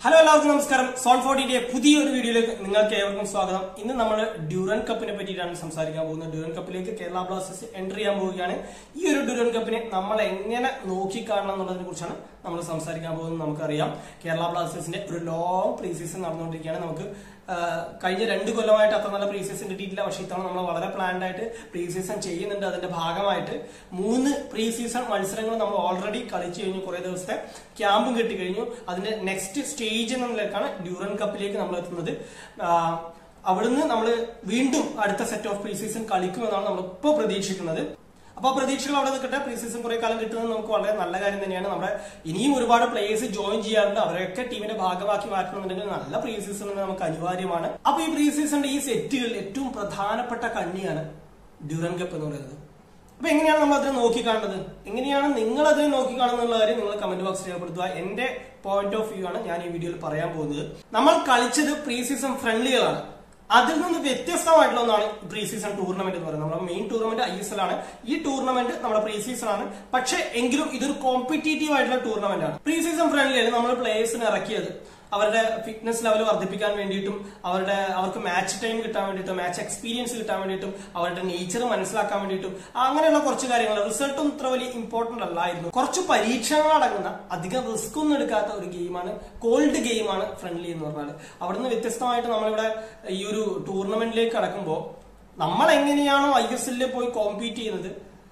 hello എല്ലാവർക്കും നമസ്കാരം zone ഫോർട്ടിന്റെ പുതിയൊരു വീഡിയോയിലേക്ക് നിങ്ങൾക്ക് ഏവർക്കും സ്വാഗതം ഇന്ന് നമ്മൾ ഡ്യൂറൻ കപ്പിനെ പറ്റിയിട്ടാണ് സംസാരിക്കാൻ പോകുന്നത് ഡ്യൂറൻ കപ്പിലേക്ക് കേരള ബ്ലാസ്റ്റേഴ്സ് എൻട്രി ചെയ്യാൻ പോവുകയാണ് ഈ ഒരു ഡ്യൂറൻ കപ്പിനെ നമ്മൾ എങ്ങനെ നോക്കിക്കാണണം എന്നുള്ളതിനെ കുറിച്ചാണ് നമ്മൾ സംസാരിക്കാൻ പോകുന്നത് നമുക്കറിയാം കേരള ബ്ലാസ്റ്റേഴ്സിന്റെ ഒരു ലോങ് പ്രീ സീസൺ നടന്നുകൊണ്ടിരിക്കുകയാണ് നമുക്ക് ആ, കഴിഞ്ഞ രണ്ട് കൊല്ലമായിട്ട് അത്ര നല്ല പ്രീ സീസൺ കിട്ടിയിട്ടില്ല പക്ഷേ ഇത്തവണ നമ്മൾ വളരെ പ്ലാൻഡ് ആയിട്ട് പ്രീ സീസൺ ചെയ്യുന്നുണ്ട് അതിന്റെ ഭാഗമായിട്ട് മൂന്ന് പ്രീ സീസൺ മത്സരങ്ങൾ നമ്മൾ ഓൾറെഡി കളിച്ചു കഴിഞ്ഞു കുറെ ദിവസത്തെ ക്യാമ്പും കിട്ടി കഴിഞ്ഞു അതിന്റെ നെക്സ്റ്റ് സ്റ്റേജ് എന്ന നിലക്കാണ് ഡ്യൂറൻ കപ്പിലേക്ക് നമ്മൾ എത്തുന്നത് ആ, അവിടുന്ന് നമ്മൾ വീണ്ടും അടുത്ത സെറ്റ് ഓഫ് പ്രീ സീസൺ കളിക്കുമെന്നാണ് നമ്മൾ ഇപ്പോൾ പ്രതീക്ഷിക്കുന്നത് അപ്പൊ ആ പ്രതീക്ഷകൾ അവിടെ നിൽക്കട്ടെ പ്രീ സീസൺ കുറെ കാലം കിട്ടുന്നത് നമുക്ക് വളരെ നല്ല കാര്യം തന്നെയാണ് നമ്മുടെ ഇനിയും ഒരുപാട് പ്ലേയേഴ്സ് ജോയിൻ ചെയ്യാറുണ്ട് അവരെയൊക്കെ ടീമിന്റെ ഭാഗമാക്കി മാറ്റണമെന്നുണ്ടെങ്കിൽ നല്ല പ്രീ സീസൺ നമുക്ക് അനിവാര്യമാണ് അപ്പൊ ഈ പ്രീ സീസണിന്റെ ഈ സെറ്റുകളിൽ ഏറ്റവും പ്രധാനപ്പെട്ട കണ്ണിയാണ് ഡ്യൂറൻ കപ്പ് എന്ന് പറയുന്നത് അപ്പൊ എങ്ങനെയാണ് നമ്മൾ അതിനെ നോക്കിക്കാണുന്നത് എങ്ങനെയാണ് നിങ്ങൾ അതിനെ നോക്കിക്കാണുന്നുള്ള കാര്യം നിങ്ങൾ കമന്റ് ബോക്സിൽ രേഖപ്പെടുത്തുക എന്റെ പോയിന്റ് ഓഫ് വ്യൂ ആണ് ഞാൻ ഈ വീഡിയോയിൽ പറയാൻ പോകുന്നത് നമ്മൾ കളിച്ചത് പ്രീ സീസൺ ഫ്രണ്ട്ലികളാണ് അതിൽ നിന്ന് വ്യത്യസ്തമായിട്ടുള്ള ഒന്നാണ് പ്രീ സീസൺ ടൂർണമെന്റ് എന്ന് പറയുന്നത് നമ്മുടെ main tournament I S L ആണ് ഈ ടൂർണമെന്റ് നമ്മുടെ പ്രീ സീസൺ ആണ് പക്ഷെ എങ്കിലും ഇതൊരു കോമ്പറ്റീറ്റീവ് ആയിട്ടുള്ള ടൂർണമെന്റ് ആണ് പ്രീ സീസൺ ഫ്രണ്ട്ലിയാണ് നമ്മൾ പ്ലേയേഴ്സിനെ ഇറക്കിയത് അവരുടെ ഫിറ്റ്നസ് ലെവൽ വർദ്ധിപ്പിക്കാൻ വേണ്ടിയിട്ടും അവരുടെ അവർക്ക് മാച്ച് ടൈം കിട്ടാൻ വേണ്ടിയിട്ടും മാച്ച് എക്സ്പീരിയൻസ് കിട്ടാൻ വേണ്ടിയിട്ടും അവരുടെ നേച്ചർ മനസ്സിലാക്കാൻ വേണ്ടിയിട്ടും അങ്ങനെയുള്ള കുറച്ച് കാര്യങ്ങൾ റിസൾട്ടും ഇത്ര വലിയ ഇമ്പോർട്ടന്റ് അല്ലായിരുന്നു കുറച്ച് പരീക്ഷണങ്ങൾ അടങ്ങുന്ന അധികം റിസ്ക് ഒന്നും എടുക്കാത്ത ഒരു ഗെയിമാണ് കോൾഡ് ഗെയിമാണ് ഫ്രണ്ട്ലി എന്ന് പറഞ്ഞാൽ അവിടുന്ന് വ്യത്യസ്തമായിട്ട് നമ്മളിവിടെ ഈ ഒരു ടൂർണമെന്റിലേക്ക് കടക്കുമ്പോൾ നമ്മൾ എങ്ങനെയാണോ ഐ എസ് എല്ലിൽ പോയി കോമ്പീറ്റ് ചെയ്യുന്നത്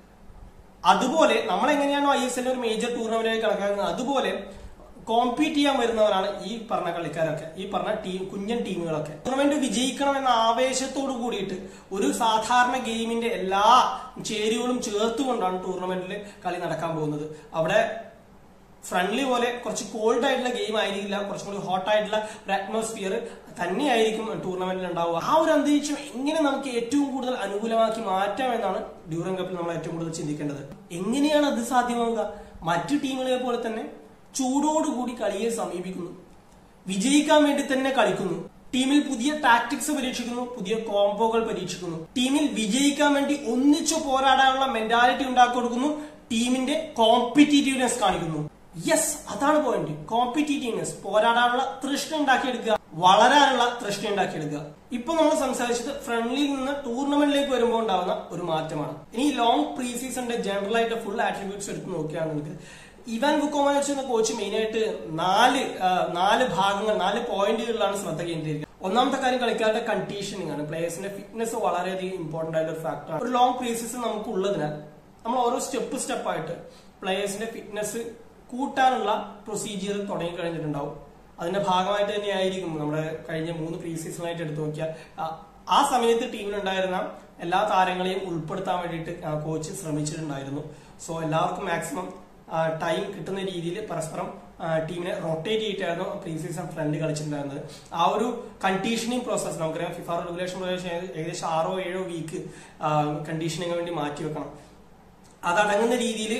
അതുപോലെ നമ്മൾ എങ്ങനെയാണോ ഐ എസ് എല്ലിൽ ഒരു മേജർ ടൂർണമെന്റിലേക്ക് കണക്കാക്കുന്നത് അതുപോലെ കോമ്പീറ്റ് ചെയ്യാൻ വരുന്നവരാണ് ഈ പറഞ്ഞ കളിക്കാരൊക്കെ ഈ പറഞ്ഞ ടീം കുഞ്ഞൻ ടീമുകളൊക്കെ ടൂർണമെന്റ് വിജയിക്കണം എന്ന ആവേശത്തോടു കൂടിയിട്ട് ഒരു സാധാരണ ഗെയിമിന്റെ എല്ലാ ചേരുവകളും ചേർത്തുകൊണ്ടാണ് ടൂർണമെന്റിൽ കളി നടക്കാൻ പോകുന്നത് അവിടെ ഫ്രണ്ട്ലി പോലെ കുറച്ച് കോൾഡ് ആയിട്ടുള്ള ഗെയിം ആയിരിക്കില്ല കുറച്ചും കൂടി ഹോട്ട് ആയിട്ടുള്ള ഒരു അറ്റ്മോസ്ഫിയർ തന്നെയായിരിക്കും ടൂർണമെന്റിൽ ഉണ്ടാവുക ആ ഒരു അന്തരീക്ഷം എങ്ങനെ നമുക്ക് ഏറ്റവും കൂടുതൽ അനുകൂലമാക്കി മാറ്റാം എന്നാണ് ഡ്യൂറൻ കപ്പിൽ നമ്മൾ ഏറ്റവും കൂടുതൽ ചിന്തിക്കേണ്ടത് എങ്ങനെയാണ് അത് സാധ്യമാവുക മറ്റു ടീമുകളെ പോലെ തന്നെ ചൂടോടുകൂടി കളിയെ സമീപിക്കുന്നു വിജയിക്കാൻ വേണ്ടി തന്നെ കളിക്കുന്നു ടീമിൽ പുതിയ ടാക്ടിക്സ് പരീക്ഷിക്കുന്നു പുതിയ കോംബോകൾ പരീക്ഷിക്കുന്നു ടീമിൽ വിജയിക്കാൻ വേണ്ടി ഒന്നിച്ചു പോരാടാനുള്ള മെന്റാലിറ്റി ഉണ്ടാക്കി കൊടുക്കുന്നു ടീമിന്റെ കോമ്പറ്റീറ്റീവ്നെസ് കാണിക്കുന്നു യെസ് അതാണ് പോയിന്റ് കോമ്പറ്റീറ്റീവ്നെസ് പോരാടാനുള്ള തൃഷ്ണ ഉണ്ടാക്കിയെടുക്കുക വളരാനുള്ള തൃഷ്ണ ഉണ്ടാക്കിയെടുക്കുക ഇപ്പൊ നമ്മൾ സംസാരിച്ചത് ഫ്രണ്ട്ലിയിൽ നിന്ന് ടൂർണമെന്റിലേക്ക് വരുമ്പോൾ ഉണ്ടാവുന്ന ഒരു മാറ്റമാണ് ഇനി ലോങ് പ്രീ സീസണിന്റെ ജനറൽ ആയിട്ട് ഫുൾ ആട്രിബ്യൂട്ട്സ് എടുത്ത് നോക്കുകയാണെങ്കിൽ ഇവാൻ ബുക്കോമാനോച്ച് എന്ന കോച്ച് മെയിനായിട്ട് നാല് ആ, നാല് ഭാഗങ്ങൾ നാല് പോയിന്റുകളിലാണ് ശ്രദ്ധ കേന്ദ്രീകരിക്കുന്നത് ഒന്നാമത്തെ കാര്യം കളിക്കാരുടെ കണ്ടീഷനിങ് ആണ് പ്ലേയേഴ്സിന്റെ ഫിറ്റ്നസ് വളരെയധികം ഇമ്പോർട്ടന്റ് ആയിട്ടുള്ള ഒരു ഫാക്ടറാണ് ഒരു ലോങ് പ്രീ സീസൺ നമുക്ക് ഉള്ളതിനാൽ നമ്മൾ ഓരോ സ്റ്റെപ്പ് സ്റ്റെപ്പായിട്ട് പ്ലേയേഴ്സിന്റെ ഫിറ്റ്നസ് കൂട്ടാനുള്ള പ്രൊസീജിയർ തുടങ്ങി കഴിഞ്ഞിട്ടുണ്ടാവും അതിന്റെ ഭാഗമായിട്ട് തന്നെയായിരിക്കും നമ്മുടെ കഴിഞ്ഞ മൂന്ന് പ്രീ സീസണായിട്ട് എടുത്തു നോക്കിയാൽ ആ- ആ സമയത്ത് ടീമിലുണ്ടായിരുന്ന എല്ലാ താരങ്ങളെയും ഉൾപ്പെടുത്താൻ വേണ്ടിയിട്ട് ആ, കോച്ച് ശ്രമിച്ചിട്ടുണ്ടായിരുന്നു സോ എല്ലാവർക്കും മാക്സിമം ടൈം കിട്ടുന്ന രീതിയിൽ പരസ്പരം ആ, ടീമിനെ റൊട്ടേറ്റ് ചെയ്തിട്ടായിരുന്നു പ്രീ സീസൺ ഫ്രണ്ട് കളിച്ചിട്ടുണ്ടായിരുന്നത് ആ ഒരു കണ്ടീഷനിങ് പ്രോസസ് നമുക്കറിയാം ഫിഫ റെഗുലേഷൻ പ്രകാരം ഏകദേശം ആറോ ഏഴോ വീക്ക് കണ്ടീഷനിങ്ങിന് വേണ്ടി മാറ്റി വെക്കണം അതടങ്ങുന്ന രീതിയിൽ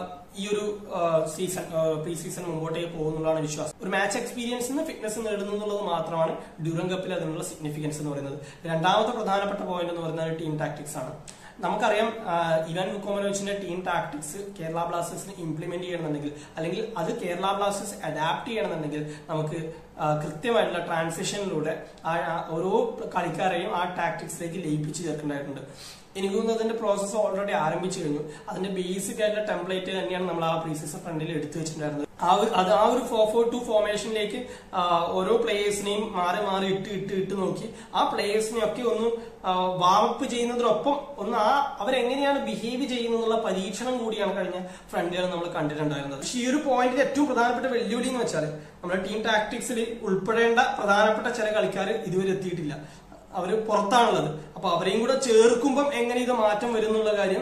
ഈ ഒരു സീസൺ പ്രീ സീസൺ മുമ്പോട്ടേക്ക് പോകുന്നുള്ളതാണ് വിശ്വാസം ഒരു മാച്ച് എക്സ്പീരിയൻസിന് ഫിറ്റ്നസ് നേടുന്നു എന്നുള്ളത് മാത്രമാണ് ഡ്യൂറൻ കപ്പിൽ അതിനുള്ള സിഗ്നിഫിക്കൻസ് എന്ന് പറയുന്നത് രണ്ടാമത്തെ പ്രധാനപ്പെട്ട പോയിന്റ് എന്ന് പറയുന്നത് ടീം ടാക്ടിക്സ് ആണ് നമുക്കറിയാം ആ, ഇവാൻ മുക്കോമനോവിച്ചിന്റെ ടീം ടാക്ടിക്സ് കേരള ബ്ലാസ്റ്റേഴ്സിന് ഇംപ്ലിമെന്റ് ചെയ്യണമെന്നുണ്ടെങ്കിൽ അല്ലെങ്കിൽ അത് കേരള ബ്ലാസ്റ്റേഴ്സ് അഡാപ്റ്റ് ചെയ്യണമെന്നുണ്ടെങ്കിൽ നമുക്ക് ആ, കൃത്യമായിട്ടുള്ള ട്രാൻസിഷനിലൂടെ ആ ആ ഓരോ കളിക്കാരെയും ആ ടാക്ടിക്സിലേക്ക് ലയിപ്പിച്ച് ചേർക്കേണ്ടതായിട്ടുണ്ട് എനിക്ക് തോന്നുന്നു അതിന്റെ പ്രോസസ്സ് ഓൾറെഡി ആരംഭിച്ചു കഴിഞ്ഞു അതിന്റെ ബേസിക് ആയിട്ടുള്ള ടെംപ്ലേറ്റ് തന്നെയാണ് നമ്മൾ ആ പ്രീ സീസൺ ഫ്രണ്ടിൽ എടുത്തു വെച്ചിട്ടുണ്ടായിരുന്നത് ആ ഒരു അത് ആ ഒരു ഫോർ ഫോർ ടു ഫോർമേഷനിലേക്ക് ഓരോ പ്ലേയേഴ്സിനെയും മാറി മാറി ഇട്ട് ഇട്ട് ഇട്ട് നോക്കി ആ പ്ലേയേഴ്സിനെ ഒക്കെ ഒന്ന് വാമപ്പ് ചെയ്യുന്നതിനൊപ്പം ഒന്ന് ആ അവരെങ്ങനെയാണ് ബിഹേവ് ചെയ്യുന്നതെന്നുള്ള പരീക്ഷണം കൂടിയാണ് കഴിഞ്ഞ ഫ്രണ്ടിൽ നമ്മൾ കണ്ടിട്ടുണ്ടായിരുന്നത് പക്ഷേ ഈ ഒരു പോയിന്റിൽ ഏറ്റവും പ്രധാനപ്പെട്ട വെല്ലുവിളി എന്ന് വെച്ചാൽ നമ്മുടെ ടീം ടാക്ടിക്സിൽ ഉൾപ്പെടേണ്ട പ്രധാനപ്പെട്ട ചില കളിക്കാർ ഇതുവരെ എത്തിയിട്ടില്ല അവര് പുറത്താണുള്ളത് അപ്പൊ അവരെയും കൂടെ ചേർക്കുമ്പം എങ്ങനെ ഇത് മാറ്റം വരും എന്നുള്ള കാര്യം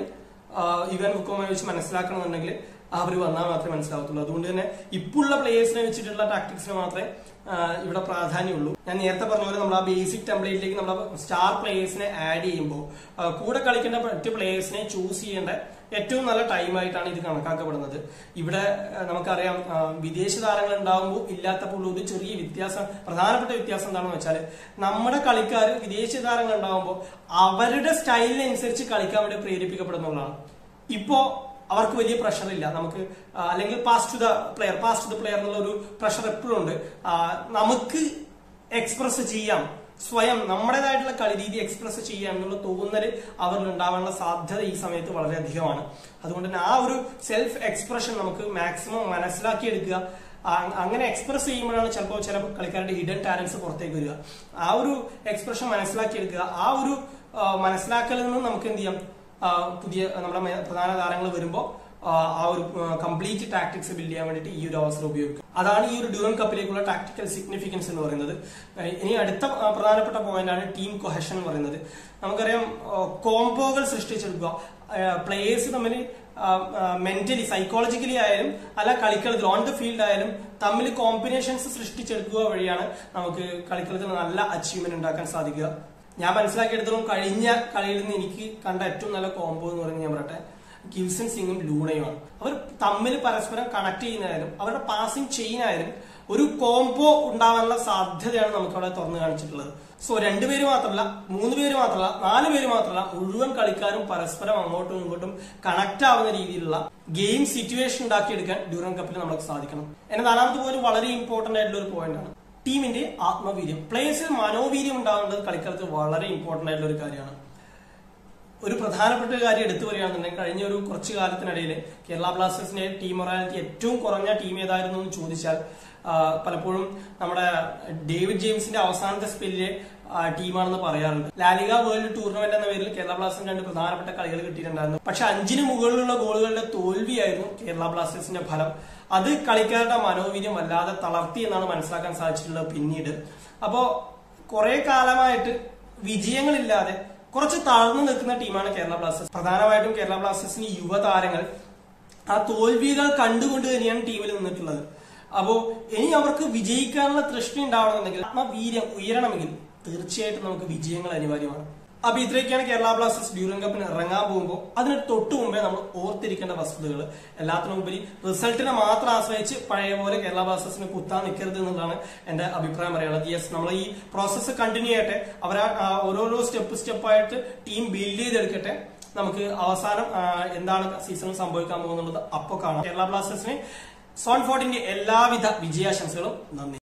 ഇവൻ ബുക്കോമെ വെച്ച് മനസ്സിലാക്കണമെന്നുണ്ടെങ്കിൽ അവർ വന്നാൽ മാത്രമേ മനസ്സിലാവത്തുള്ളൂ അതുകൊണ്ട് തന്നെ ഇപ്പോഴുള്ള പ്ലേയേഴ്സിനെ വെച്ചിട്ടുള്ള ടാക്ടിക്സിന് മാത്രമേ ആ, ഇവിടെ പ്രാധാന്യമുള്ളൂ ഞാൻ നേരത്തെ പറഞ്ഞ പോലെ നമ്മൾ ആ ബേസിക് ടെംപ്ലേറ്റിലേക്ക് നമ്മൾ സ്റ്റാർ പ്ലേയേഴ്സിനെ ആഡ് ചെയ്യുമ്പോൾ ആ, കൂടെ കളിക്കേണ്ട മറ്റ് പ്ലേയേഴ്സിനെ ചൂസ് ചെയ്യേണ്ട ഏറ്റവും നല്ല ടൈമായിട്ടാണ് ഇത് കണക്കാക്കപ്പെടുന്നത് ഇവിടെ ആ, നമുക്കറിയാം ആ, വിദേശ താരങ്ങൾ ഉണ്ടാകുമ്പോൾ ഇല്ലാത്തപ്പോൾ ഉള്ള ഒരു ചെറിയ വ്യത്യാസം പ്രധാനപ്പെട്ട വ്യത്യാസം എന്താണെന്ന് വെച്ചാൽ നമ്മുടെ കളിക്കാർ വിദേശ താരങ്ങൾ ഉണ്ടാകുമ്പോൾ അവരുടെ സ്റ്റൈലിനനുസരിച്ച് കളിക്കാൻ വേണ്ടി പ്രേരിപ്പിക്കപ്പെടുന്നതാണ് ഇപ്പോ അവർക്ക് വലിയ പ്രഷർ ഇല്ല നമുക്ക് ആ, അല്ലെങ്കിൽ pass to the player pass to the player എന്നുള്ള ഒരു പ്രഷർ എപ്പോഴും ഉണ്ട് ആ, നമുക്ക് എക്സ്പ്രസ് ചെയ്യാം സ്വയം നമ്മുടേതായിട്ടുള്ള കളി രീതി എക്സ്പ്രസ് ചെയ്യാം എന്നുള്ള തോന്നൽ അവരിൽ ഉണ്ടാവാനുള്ള സാധ്യത ഈ സമയത്ത് വളരെയധികമാണ് അതുകൊണ്ട് തന്നെ ആ ഒരു സെൽഫ് എക്സ്പ്രഷൻ നമുക്ക് മാക്സിമം മനസ്സിലാക്കിയെടുക്കുക ആ- അങ്ങനെ എക്സ്പ്രസ് ചെയ്യുമ്പോഴാണ് ചിലപ്പോൾ ചില കളിക്കാരുടെ ഹിഡൻ ടാലൻസ് പുറത്തേക്ക് വരിക ആ ഒരു എക്സ്പ്രഷൻ മനസ്സിലാക്കിയെടുക്കുക ആ ഒരു ആ, മനസ്സിലാക്കലിൽ നിന്ന് നമുക്ക് എന്ത് ചെയ്യാം ആ, പുതിയ നമ്മുടെ മേ- പ്രധാന താരങ്ങൾ വരുമ്പോൾ ആ ഒരു കംപ്ലീറ്റ് ടാക്ടിക്സ് ബിൽഡ് ചെയ്യാൻ വേണ്ടിയിട്ട് ഈ ഒരു അവസരം ഉപയോഗിക്കും അതാണ് ഈ ഒരു ഡ്യൂറൻ കപ്പിലേക്കുള്ള ടാക്ടിക്കൽ സിഗ്നിഫിക്കൻസ് എന്ന് പറയുന്നത് ഏഹ് ഇനി അടുത്ത ആ, പ്രധാനപ്പെട്ട പോയിന്റ് ആണ് ടീം കൊഹഷൻ എന്ന് പറയുന്നത് നമുക്കറിയാം കോംബോകൾ സൃഷ്ടിച്ചെടുക്കുക പ്ലേയേഴ്സ് തമ്മിൽ മെന്റലി സൈക്കോളജിക്കലി ആയാലും അല്ല കളിക്കളത്തിൽ ഓൺ ദ ഫീൽഡ് ആയാലും തമ്മിൽ കോമ്പിനേഷൻസ് സൃഷ്ടിച്ചെടുക്കുക വഴിയാണ് നമുക്ക് കളിക്കളത്തിൽ നല്ല അച്ചീവ്മെന്റ് ഉണ്ടാക്കാൻ സാധിക്കുക ഞാൻ മനസ്സിലാക്കിയെടുത്തോളം കഴിഞ്ഞ കളിയിൽ നിന്ന് എനിക്ക് കണ്ട ഏറ്റവും നല്ല കോംബോ എന്ന് പറയുന്നത് ഞാൻ പറയട്ടെ കിൽസൺ സിംഗും ലൂണയുമാണ് അവർ തമ്മിൽ പരസ്പരം കണക്ട് ചെയ്യുന്നതായാലും അവരുടെ പാസിംഗ് ചെയിൻ ആയാലും ഒരു കോംബോ ഉണ്ടാവാനുള്ള സാധ്യതയാണ് നമുക്ക് അവിടെ തുറന്നു കാണിച്ചിട്ടുള്ളത് സോ രണ്ടുപേര് മാത്രമല്ല മൂന്ന് പേര് മാത്രമല്ല നാല് പേര് മാത്രമല്ല മുഴുവൻ കളിക്കാരും പരസ്പരം അങ്ങോട്ടും ഇങ്ങോട്ടും കണക്ട് ആവുന്ന രീതിയിലുള്ള ഗെയിം സിറ്റുവേഷൻ ഉണ്ടാക്കിയെടുക്കാൻ ഡ്യൂറൻ കപ്പിൽ നമുക്ക് സാധിക്കണം എന്നെ നാലാമത്തെ പോലും വളരെ ഇമ്പോർട്ടന്റ് ആയിട്ടുള്ള ഒരു പോയിന്റ് ആണ് ടീമിന്റെ ആത്മവീര്യം പ്ലേയേഴ്സിൽ മനോവീര്യം ഉണ്ടാവേണ്ടത് കളിക്കാർക്ക് വളരെ ഇമ്പോർട്ടന്റ് ആയിട്ടുള്ള ഒരു കാര്യമാണ് ഒരു പ്രധാനപ്പെട്ട ഒരു കാര്യം എടുത്തു പറയുകയാണെന്നുണ്ടെങ്കിൽ കഴിഞ്ഞ ഒരു കുറച്ചു കാലത്തിനിടയിൽ കേരള ബ്ലാസ്റ്റേഴ്സിന്റെ ടീം മൊറാലിറ്റി ഏറ്റവും കുറഞ്ഞ ടീം ഏതായിരുന്നു എന്ന് ചോദിച്ചാൽ ആ, പലപ്പോഴും നമ്മുടെ ഡേവിഡ് ജെയിംസിന്റെ അവസാനത്തെ സ്പെല്ലിലെ ടീമാണെന്ന് പറയാറുണ്ട് ലാലിക വേൾഡ് ടൂർണമെന്റ് എന്ന പേരിൽ കേരള ബ്ലാസ്റ്റേഴ്സിന് രണ്ട് പ്രധാനപ്പെട്ട കളികൾ കിട്ടിയിട്ടുണ്ടായിരുന്നു പക്ഷെ അഞ്ചിന് മുകളിലുള്ള ഗോളുകളുടെ തോൽവിയായിരുന്നു കേരള ബ്ലാസ്റ്റേഴ്സിന്റെ ഫലം അത് കളിക്കാരുടെ മനോവീര്യം വല്ലാതെ തളർത്തി എന്നാണ് മനസ്സിലാക്കാൻ സാധിച്ചിട്ടുള്ളത് പിന്നീട് അപ്പോ കുറെ കാലമായിട്ട് വിജയങ്ങളില്ലാതെ കുറച്ച് താഴ്ന്നു നിൽക്കുന്ന ടീമാണ് കേരള ബ്ലാസ്റ്റേഴ്സ് പ്രധാനമായിട്ടും കേരള ബ്ലാസ്റ്റേഴ്സിന് യുവതാരങ്ങൾ ആ തോൽവികൾ കണ്ടുകൊണ്ട് തന്നെയാണ് ടീമിൽ നിന്നിട്ടുള്ളത് അപ്പോ ഇനി അവർക്ക് വിജയിക്കാനുള്ള തൃഷ്ണ ഉണ്ടാവണമെന്നുണ്ടെങ്കിൽ ആത്മവീര്യം ഉയരണമെങ്കിൽ തീർച്ചയായിട്ടും നമുക്ക് വിജയങ്ങൾ അനിവാര്യമാണ് അപ്പൊ ഇത്രയൊക്കെയാണ് കേരള ബ്ലാസ്റ്റേഴ്സ് ഡ്യൂറൻ കപ്പിന് ഇറങ്ങാൻ പോകുമ്പോൾ അതിന് തൊട്ട് മുമ്പേ നമ്മൾ ഓർത്തിരിക്കേണ്ട വസ്തുതകൾ എല്ലാത്തിനും ഉപരി റിസൾട്ടിനെ മാത്രം ആശ്രയിച്ച് പഴയ പോലെ കേരള ബ്ലാസ്റ്റേഴ്സിന് കുത്താൻ നിൽക്കരുത് എന്നുള്ളതാണ് എന്റെ അഭിപ്രായം പറയാനുള്ളത് യെസ് നമ്മൾ ഈ പ്രോസസ്സ് കണ്ടിന്യൂ ചെയ്യട്ടെ അവർ ഓരോരോ സ്റ്റെപ്പ് സ്റ്റെപ്പായിട്ട് ടീം ബിൽഡ് ചെയ്തെടുക്കട്ടെ നമുക്ക് അവസാനം ആ, എന്താണ് സീസണിൽ സംഭവിക്കാൻ പോകുന്നുള്ളത് അപ്പോൾ കാണാം കേരള ബ്ലാസ്റ്റേഴ്സിന് സോൺ ഫോർട്ടിന്റെ എല്ലാവിധ വിജയാശംസകളും നന്ദി